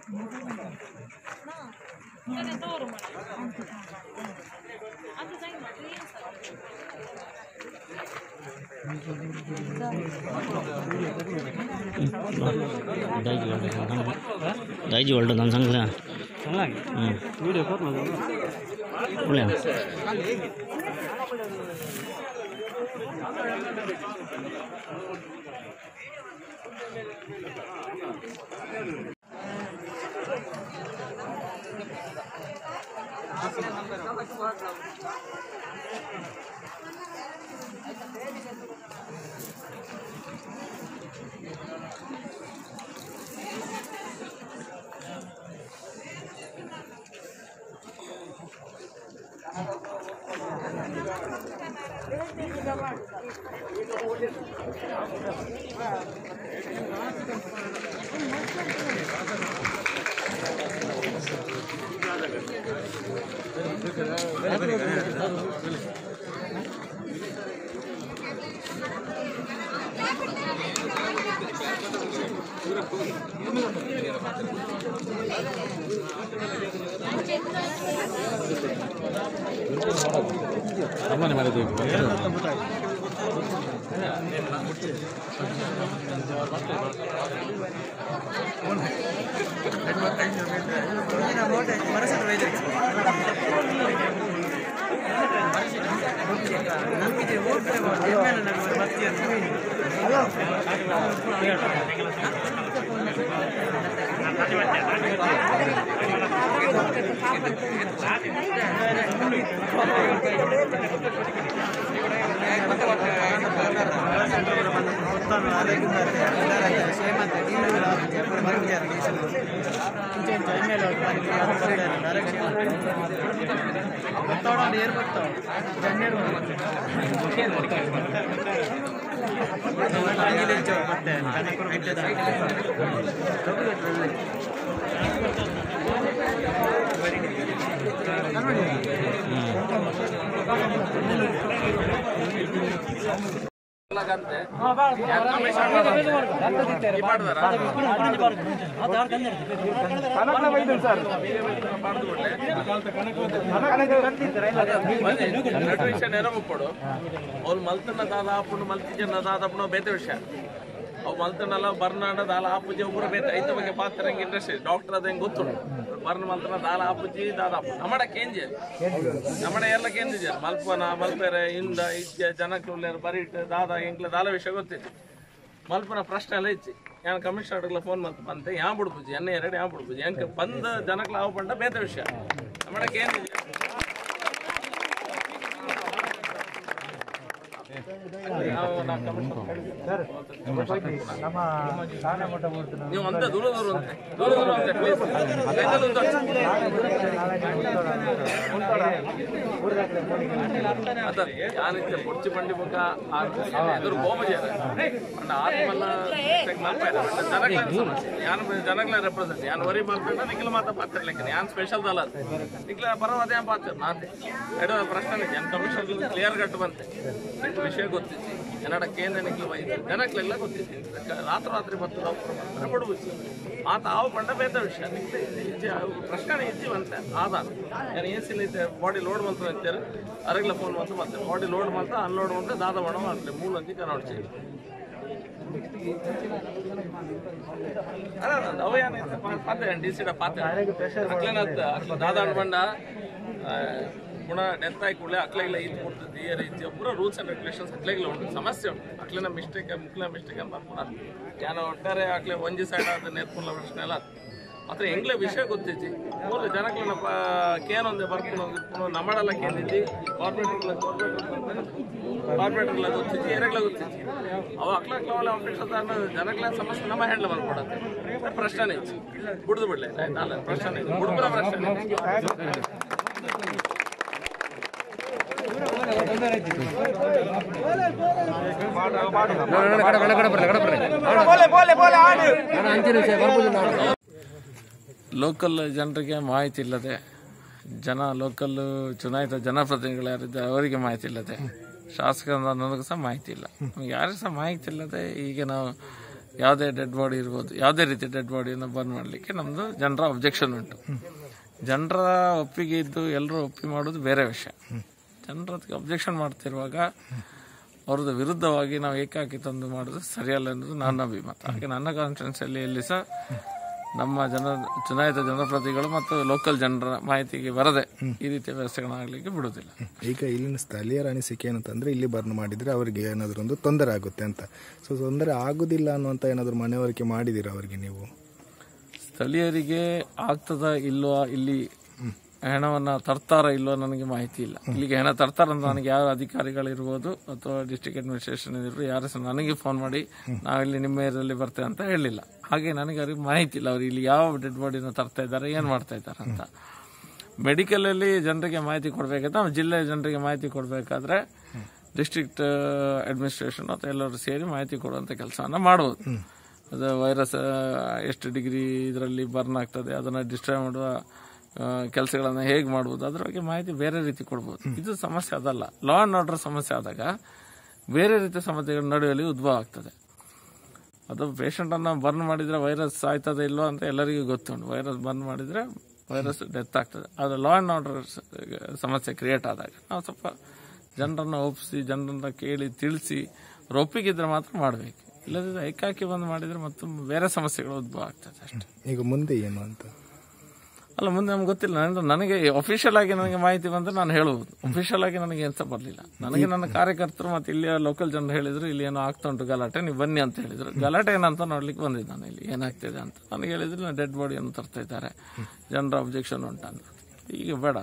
daiji walda dan sang daiji walda dan sang lah hmm video ಕೋಟ್ ಮಾಡೋದು boleh ಸಾಮಾನ್ಯ ಮಾಡಿದ್ದೀವಿ ಎರಡು ವಿಷಯ ನೆನಪುಪ್ಪಡು ಅವ್ರು ಮಲ್ತನ ದಾದ ಆಪುಂಡು ಮಲ್ತಿಜನ ದಾದಪ್ಪು ಬೇತೆ ವಿಷಯ ಅವು ಮಲ್ತನಲ್ಲ ಬರ್ನಾಡ ದಾಲ ಆಪುಜಿ ಒಬ್ಬರು ಬೇತೆ ಐತ ಬಗ್ಗೆ ಪಾತ್ರ ಹೆಂಗೆ ಇಂಟ್ರೆಸ್ಟ್ ಡಾಕ್ಟರ್ ಅದ ಹೆಂಗೆ ಗೊತ್ತುಂಡು ಬರ್ನ ಮಲ್ತನ ದಾಲ ಆಪುಜಿ ದಾದ ನಮ್ಮಡ ಕೇಂಜೆ ನಮ್ಮಡ ಎಲ್ಲ ಕೇಂದಿಜೆ ಮಲ್ಪನ ಮಲ್ಪೆರೆ ಇಂದ ಇಜ್ಜೆ ಜನಕ್ಲು ಬರೀಟ್ ದಾದ ಎಂಕ್ಲ ದಾಲ ವಿಷಯ ಗೊತ್ತಿತ್ತು ಮಲ್ಪನ ಪ್ರಶ್ನೆ ಎಲ್ಲ ಇಚ್ಚಿ ಯಾನ್ ಕಮಿಷನರ್ಗಳ ಫೋನ್ ಮಲ್ತ ಬಂತೆ ಯಾ ಬಿಡ್ಬುಜಿ ಎಣ್ಣೆ ಎರಡು ಯಾ ಬಿಡ್ಬುಜಿ ಎಂಕ ಬಂದ ಜನಕ್ಲ ಆವು ಪಂಡ ಬೇತೆ ವಿಷಯ ನಮ್ಮಡ ಕೇಂದಿಜೆ ನಾವು ನಾ ಕಮಿಷನರ್ ನೀವು ಅಂತ ದೂರ ದೂರ ಅಂತೆ ದೂರ ದೂರ ಅಂತೆ ಪ್ಲೀಸ್ ಕೈದಲ್ಲಿ ಒಂದು ಅದ ಯಾನಿತ್ತೆ ಪೊಡ್ಚಿ ಬಂಡಿ ಮುಖ ಎದುರು ಗೋಮಜಾರ ಅಂಡ ಆತ್ಮಲ್ಲ ಮಲ್ಪಾಯ್ದ ಜನಗಳ ಸಮಸ್ಯೆ ಯಾನ್ ಜನಗಳ ರೆಪ್ರೆಸೆಂಟ್ ಯಾನ್ ವರಿ ಮಲ್ಪೇಟ ನಿಖಿಲ ಮಾತ ಪಾತ್ರ ಯಾನ್ ಸ್ಪೆಷಲ್ ದಲ್ಲ ನಿಖಿಲ ಪರವಾದ ಯಾನ್ ಪಾತ್ರ ಮಾತೆ ಎಡೋ ಪ್ರಶ್ನೆ ಯಾನ್ ಕಮಿಷನ್ ಕ್ಲಿಯರ್ ಕಟ್ಟು ಬಂತೆ ಇಂಥ ವಿಷಯ ಗೊತ್ತಿತ್ತು ಕನ್ನಡ ಕೇಂದ್ರ ನಿಖಿಲ ವೈದ್ಯ ಜನಕ್ಲೆಲ್ಲ ಗೊತ್ತಿತ್ತು ರಾತ್ರಿ ರಾತ್ರಿ ಬತ್ತು ಡಾಕ್ಟರ್ ಪಡುವುದು ಮಾತ ಆವು ಪಂಡ ಬೇದ ವಿಷಯ ನಿಖಿಲ ಇಜ್ಜಿ ಪ್ರಶ್ನೆ ಇಜ್ಜಿ ಬಂತೆ ಆಧಾರ ಏನು ಎ ಸಿ ಬಾಡಿ ಲೋಡ್ ಮಾಡ್ತಾ ಇರ್ತಾರೆ ಅರಗ್ಲ ಫೋನ್ ಮಾಡ್ತಾ ಮತ್ತೆ ಬಾಡಿ ಲೋಡ್ ಮಾಡ್ತಾ ಅನ್ಲೋಡ್ ಮಾಡ್ತಾ ದಾದ ಮಾಡೋ ಮಾಡ್ಲಿ ಮೂಲ ಅಂತಿ ಕನ್ನಡ ಅವ ಏನೈತೆ ಪಾತೆ ಡಿ ಸಿಡ ಪಾತೆ ಅಕ್ಲೇನತ್ತ ಅಕ್ಲ ದಾದ ಅನ್ಬಂಡ ಪುನಃ ಡೆತ್ ಆಗಿ ಕೂಡಲೇ ಅಕ್ಲೆಲ್ಲ ಇದು ಕೊಡ್ತದೆ ಈ ರೀತಿ ಪೂರ ರೂಲ್ಸ್ ಅಂಡ್ ರೆಗ್ಯುಲೇಷನ್ಸ್ ಅಕ್ಲೆಲ್ಲ ಉಂಟು ಸಮಸ್ಯೆ ಉಂಟು ಅಕ್ಲೆನ ಮಿಸ್ಟೇಕ್ ಮುಕ್ಲ ಮಿಸ್ಟೇಕ್ ಅಂತ ಬರ್ಕೊಂಡು ಯಾನ ಒಟ್ಟಾರೆ ಅಕ್ಲೆ ಒಂಜಿ ಸೈಡ್ ಆದ ನೇರ್ಪುಲ್ಲ ಪ್ರಶ್ನೆ ಎಲ್ಲ ಮಾತ್ರ ಎಂಗ್ಲೆ ವಿಷಯ ಗೊತ್ತಿಜ್ಜಿ ಮೂರು ಜನಕ್ಲೆನ ಕೇನೊಂದೆ ಬರ್ಕೊಂಡು ಇರ್ಕೊಂಡು ನಮ್ಮಡೆಲ್ಲ ಕೇಂದಿಜ್ಜಿ ಕಾರ್ಪೊರೇಟರ್ಗಳ ಕಾರ್ಪೊರೇಟರ್ಗಳ ಗೊತ್ತಿಜ್ಜಿ ಏರೆಗ್ಲ ಗೊತ್ತಿಜ್ಜಿ ಅವ ಅಕ್ಲ ಅಕ್ಲ ಆಫೀಸರ್ ಜನಕ್ಲ ಸಮಸ್ಯೆ ನಮ್ಮ ಹ್ಯಾಂಡ್ಲ್ ಮಾಡ್ಕೊಡತ್ತೆ ಪ್ರಶ್ನೆ ಇಚ್ಚಿ ಬಿಡ್ದು ಬಿಡ್ಲೆ ಆಯ್ತಲ್ಲ ಪ್ರಶ್ನೆ ಇಚ್ಚಿ ಬಿಡ್ಬುರ ಪ್ರಶ್ನೆ ಲೋಕಲ್ ಜನರಿಗೆ ಮಾಹಿತಿ ಇಲ್ಲದೆ ಜನ ಲೋಕಲ್ ಚುನಾಯಿತ ಜನಪ್ರತಿನಿಧಿಗಳು ಯಾರಿದ್ದಾರೆ ಅವರಿಗೆ ಮಾಹಿತಿ ಇಲ್ಲದೆ ಶಾಸಕರ ನನಗೂ ಸಹ ಮಾಹಿತಿ ಇಲ್ಲ ನಮ್ಗೆ ಯಾರಿಗೂ ಸಹ ಮಾಹಿತಿ ಇಲ್ಲದೆ ಈಗ ನಾವು ಯಾವುದೇ ಡೆಡ್ ಬಾಡಿ ಇರ್ಬೋದು ಯಾವುದೇ ರೀತಿ ಡೆಡ್ ಬಾಡಿಯನ್ನು ಬರ್ನ್ ಮಾಡಲಿಕ್ಕೆ ನಮ್ಮದು ಜನರ ಅಬ್ಜೆಕ್ಷನ್ ಉಂಟು ಜನರ ಒಪ್ಪಿಗೆ ಇದ್ದು ಎಲ್ಲರೂ ಒಪ್ಪಿ ಮಾಡೋದು ಬೇರೆ ವಿಷಯ ಜನರ ಅದಕ್ಕೆ ಅಬ್ಜೆಕ್ಷನ್ ಮಾಡ್ತಿರುವಾಗ ಅವ್ರದ್ದು ವಿರುದ್ಧವಾಗಿ ನಾವು ಏಕಾಕಿ ತಂದು ಮಾಡೋದು ಸರಿಯಲ್ಲ ಅನ್ನೋದು ನನ್ನ ಅಭಿಮತ ಹಾಗೆ ನನ್ನ ಕಾನ್ಫಿಡೆನ್ಸಲ್ಲಿ ಎಲ್ಲಿ ಸಹ ನಮ್ಮ ಜನ ಚುನಾಯಿತ ಜನಪ್ರತಿನಿಧಿಗಳು ಮತ್ತು ಲೋಕಲ್ ಜನರ ಮಾಹಿತಿಗೆ ಬರದೆ ಈ ರೀತಿಯ ವ್ಯವಸ್ಥೆಗಳಾಗಲಿಕ್ಕೆ ಬಿಡುವುದಿಲ್ಲ ಈಗ ಇಲ್ಲಿನ ಸ್ಥಳೀಯರ ಅನಿಸಿಕೆ ಏನಂತಂದ್ರೆ ಇಲ್ಲಿ ಬರ್ನ್ ಮಾಡಿದ್ರೆ ಅವರಿಗೆ ಏನಾದರೂ ಒಂದು ತೊಂದರೆ ಆಗುತ್ತೆ ಅಂತ ಸೊ ತೊಂದರೆ ಆಗುದಿಲ್ಲ ಅನ್ನುವಂತ ಏನಾದರೂ ಮನವರಿಕೆ ಮಾಡಿದ್ದೀರಾ ಅವರಿಗೆ ನೀವು ಸ್ಥಳೀಯರಿಗೆ ಆಗ್ತದ ಇಲ್ವಾ ಇಲ್ಲಿ ಹೆಣವನ್ನ ತರ್ತಾರ ಇಲ್ವೋ ನನಗೆ ಮಾಹಿತಿ ಇಲ್ಲ ಇಲ್ಲಿಗೆ ಹೆಣ ತರ್ತಾರಂತ ನನಗೆ ಯಾವ ಅಧಿಕಾರಿಗಳಿರ್ಬೋದು ಅಥವಾ ಡಿಸ್ಟ್ರಿಕ್ಟ್ ಅಡ್ಮಿನಿಸ್ಟ್ರೇಷನ್ ಇರ್ಬೋದು ಯಾರು ಸಹ ನನಗೆ ಫೋನ್ ಮಾಡಿ ನಾವಿಲ್ಲಿ ನಿಮ್ಮ ಏರಿಯಾದಲ್ಲಿ ಬರ್ತೇವೆ ಅಂತ ಹೇಳಿಲ್ಲ ಹಾಗೆ ನನಗೆ ಅವ್ರಿಗೆ ಮಾಹಿತಿ ಇಲ್ಲ ಅವ್ರು ಇಲ್ಲಿ ಯಾವ ಡೆಡ್ ಬಾಡಿನ ತರ್ತಾ ಇದ್ದಾರೆ ಏನು ಮಾಡ್ತಾ ಇದ್ದಾರೆ ಅಂತ ಮೆಡಿಕಲ್ ಅಲ್ಲಿ ಜನರಿಗೆ ಮಾಹಿತಿ ಕೊಡಬೇಕಾದ್ರೆ ನಾವು ಜಿಲ್ಲೆಯ ಜನರಿಗೆ ಮಾಹಿತಿ ಕೊಡಬೇಕಾದ್ರೆ ಡಿಸ್ಟ್ರಿಕ್ಟ್ ಅಡ್ಮಿನಿಸ್ಟ್ರೇಷನ್ ಅಥವಾ ಎಲ್ಲರೂ ಸೇರಿ ಮಾಹಿತಿ ಕೊಡುವಂತ ಕೆಲಸವನ್ನ ಮಾಡಬಹುದು ಅದು ವೈರಸ್ ಎಷ್ಟು ಡಿಗ್ರಿ ಇದರಲ್ಲಿ ಬರ್ನ್ ಆಗ್ತದೆ ಅದನ್ನ ಡಿಸ್ಟ್ರಾಯ್ ಮಾಡುವ ಕೆಲಸಗಳನ್ನ ಹೇಗೆ ಮಾಡ್ಬೋದು ಅದ್ರ ಬಗ್ಗೆ ಮಾಹಿತಿ ಬೇರೆ ರೀತಿ ಕೊಡ್ಬೋದು ಇದು ಸಮಸ್ಯೆ ಅದಲ್ಲ ಲಾ ಅಂಡ್ ಆರ್ಡರ್ ಸಮಸ್ಯೆ ಆದಾಗ ಬೇರೆ ರೀತಿಯ ಸಮಸ್ಯೆಗಳ ನಡುವೆಯಲ್ಲಿ ಉದ್ಭವ ಆಗ್ತದೆ ಅದು ಪೇಷಂಟ್ ಅನ್ನ ಬರ್ನ್ ಮಾಡಿದ್ರೆ ವೈರಸ್ ಆಯ್ತದೆ ಇಲ್ಲೋ ಅಂತ ಎಲ್ಲರಿಗೂ ಗೊತ್ತುಂಟು ವೈರಸ್ ಬರ್ನ್ ಮಾಡಿದ್ರೆ ವೈರಸ್ ಡೆತ್ ಆಗ್ತದೆ ಆದರೆ ಲಾ ಅಂಡ್ ಆರ್ಡರ್ ಸಮಸ್ಯೆ ಕ್ರಿಯೇಟ್ ಆದಾಗ ನಾವು ಸ್ವಲ್ಪ ಜನರನ್ನ ಒಪ್ಪಿಸಿ ಜನರನ್ನ ಕೇಳಿ ತಿಳಿಸಿ ಅವ್ರ ಒಪ್ಪಿಗಿದ್ರೆ ಮಾತ್ರ ಮಾಡಬೇಕು ಇಲ್ಲದಿದ್ರೆ ಏಕಾಕಿ ಬಂದು ಮಾಡಿದ್ರೆ ಮತ್ತು ಬೇರೆ ಸಮಸ್ಯೆಗಳು ಉದ್ಭವ ಆಗ್ತದೆ ಅಷ್ಟೇ ಈಗ ಮುಂದೆ ಏನು ಅಂತ ಅಲ್ಲ ಮುಂದೆ ನಮ್ಗೆ ಗೊತ್ತಿಲ್ಲ ನನಗೆ ನನಗೆ ಅಫಿಷಿಯಲ್ ಆಗಿ ನನಗೆ ಮಾಹಿತಿ ಬಂದ್ರೆ ನಾನು ಹೇಳುವುದು ಅಫಿಷಿಯಲ್ ಆಗಿ ನನಗೆ ಎಂತ ಬರಲಿಲ್ಲ ನನಗೆ ನನ್ನ ಕಾರ್ಯಕರ್ತರು ಮತ್ತೆ ಇಲ್ಲಿಯ ಲೋಕಲ್ ಜನರು ಹೇಳಿದ್ರು ಇಲ್ಲಿ ಏನೋ ಆಗ್ತಾ ಉಂಟು ಗಲಾಟೆ ನೀವು ಬನ್ನಿ ಅಂತ ಹೇಳಿದ್ರು ಗಲಾಟೆ ಏನಂತ ನೋಡ್ಲಿಕ್ಕೆ ಬಂದಿದ್ದೆ ನಾನು ಇಲ್ಲಿ ಏನಾಗ್ತಿದೆ ಅಂತ ನನಗೆ ಹೇಳಿದ್ರು ಡೆಡ್ ಬಾಡಿಯನ್ನು ತರ್ತಾ ಇದ್ದಾರೆ ಜನರ ಅಬ್ಜೆಕ್ಷನ್ ಉಂಟಂತ ಈಗ ಬೇಡ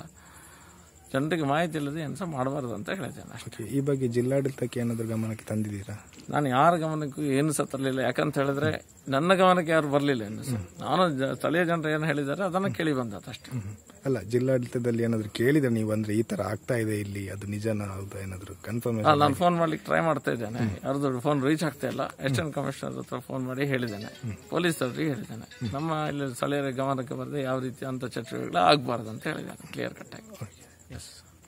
ಜನರಿಗೆ ಮಾಹಿತಿ ಇಲ್ಲದೆ ಏನು ಸಹ ಮಾಡಬಾರ್ದು ಅಂತ ಹೇಳಿದ್ದೇನೆ ಅಷ್ಟೇ ಓಕೆ ಈ ಬಗ್ಗೆ ಜಿಲ್ಲಾಡಳಿತಕ್ಕೆ ಏನಾದರೂ ಗಮನಕ್ಕೆ ತಂದಿದ್ದೀರಾ ನಾನು ಯಾರ ಗಮನಕ್ಕೂ ಏನು ಸಹ ತರಲಿಲ್ಲ ಯಾಕಂತ ಹೇಳಿದ್ರೆ ನನ್ನ ಗಮನಕ್ಕೆ ಯಾರು ಬರಲಿಲ್ಲ ಇನ್ನು ಸಹ ನಾನು ಜ- ಸ್ಥಳೀಯ ಜನರು ಏನು ಹೇಳಿದ್ದಾರೆ ಅದನ್ನು ಕೇಳಿ ಬಂದದ್ದು ಅಷ್ಟೇ ಅಲ್ಲ ಜಿಲ್ಲಾಡಳಿತದಲ್ಲಿ ಏನಾದರೂ ಕೇಳಿದ್ರೆ ನೀವು ಅಂದ್ರೆ ಈ ತರ ಆಗ್ತಾ ಇದೆ ಇಲ್ಲಿ ಅದು ನಿಜನ ಹೌದಾ ಏನಾದರೂ ಕನ್ಫರ್ಮೇಶನ್ ಅಲ್ಲ ನಾನು ಫೋನ್ ಮಾಡ್ಲಿಕ್ಕೆ ಟ್ರೈ ಮಾಡ್ತಾ ಇದ್ದೇನೆ ಯಾರ್ದು ಫೋನ್ ರೀಚ್ ಆಗ್ತಾ ಇಲ್ಲ ಅಸಿಸ್ಟೆಂಟ್ ಕಮಿಷನರ್ ಹತ್ರ ಫೋನ್ ಮಾಡಿ ಹೇಳಿದ್ದೇನೆ ಪೊಲೀಸರಿಗೆ ಹೇಳಿದ್ದೇನೆ ನಮ್ಮ ಇಲ್ಲಿ ಸ್ಥಳೀಯರ ಗಮನಕ್ಕೆ ಬರದೆ ಯಾವ ರೀತಿ ಅಂತ ಚಟುವಟಿಕೆಗಳು ಆಗಬಾರ್ದು ಅಂತ ಹೇಳಿದ್ದೇನೆ ಕ್ಲಿಯರ್ ಕಟ್ ಆಗಿ ಎಸ್